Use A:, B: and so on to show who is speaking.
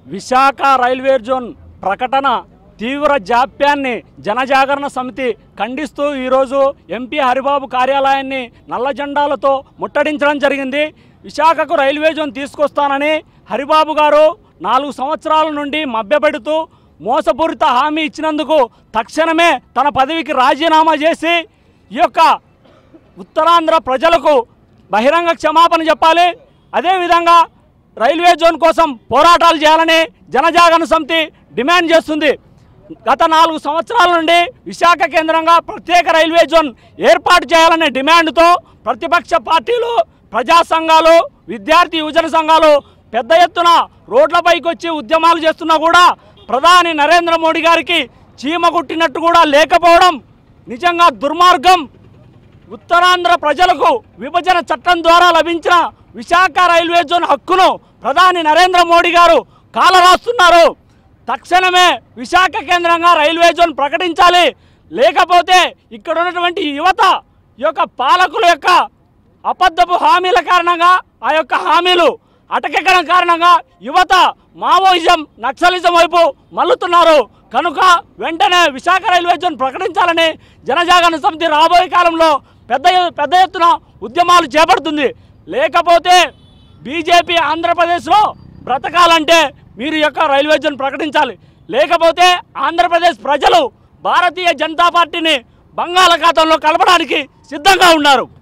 A: Visakha railway zone ప్రకటన తీవ్ర జాప్యాన్ని జనజాగరణ సమితి ఖండిస్తూ ఈరోజు ఎంపీ హరిబాబు కార్యాలయాన్ని నల్ల జెండాలతో ముట్టడించడం జరిగింది విశాఖకు రైల్వే జోన్ తీసుకొస్తానని హరిబాబు గారు నాలుగు సంవత్సరాల నుండి మభ్యపెడుతూ మోసపూరిత హామీ ఇచ్చినందుకు తక్షణమే తన పదవికి రాజీనామా చేసి ఈ యొక్క ఉత్తరాంధ్ర ప్రజలకు బహిరంగ క్షమాపణ చెప్పాలి అదేవిధంగా రైల్వే జోన్ కోసం పోరాటాలు చేయాలని జనజాగరణ సమితి డిమాండ్ చేస్తుంది గత నాలుగు సంవత్సరాల నుండి విశాఖ కేంద్రంగా ప్రత్యేక రైల్వే జోన్ ఏర్పాటు చేయాలనే డిమాండ్తో ప్రతిపక్ష పార్టీలు ప్రజా సంఘాలు విద్యార్థి యువజన సంఘాలు పెద్ద ఎత్తున రోడ్లపైకి వచ్చి ఉద్యమాలు చేస్తున్నా కూడా ప్రధాని నరేంద్ర మోడీ గారికి చీమ కుట్టినట్టు కూడా లేకపోవడం నిజంగా దుర్మార్గం ఉత్తరాంధ్ర ప్రజలకు విభజన చట్టం ద్వారా లభించిన విశాఖ రైల్వే జోన్ హక్కును ప్రధాని నరేంద్ర మోడీ గారు కాలరాస్తున్నారు తక్షణమే విశాఖ కేంద్రంగా రైల్వే జోన్ ప్రకటించాలి లేకపోతే ఇక్కడ ఉన్నటువంటి యువత ఈ యొక్క పాలకుల యొక్క అబద్ధపు హామీల కారణంగా ఆ యొక్క హామీలు అటకెక్కడం కారణంగా యువత మావోయిజం నక్సలిజం వైపు మల్లుతున్నారు కనుక వెంటనే విశాఖ రైల్వే జోన్ ప్రకటించాలని జనజాగరణ సమితి రాబోయే కాలంలో పెద్ద ఎ- పెద్ద ఎత్తున ఉద్యమాలు చేపడుతుంది లేకపోతే బీజేపీ ఆంధ్రప్రదేశ్లో బ్రతకాలంటే మీరు ఈ యొక్క రైల్వే జోన్ ప్రకటించాలి లేకపోతే ఆంధ్రప్రదేశ్ ప్రజలు భారతీయ జనతా పార్టీని బంగాళాఖాతంలో కలపడానికి సిద్ధంగా ఉన్నారు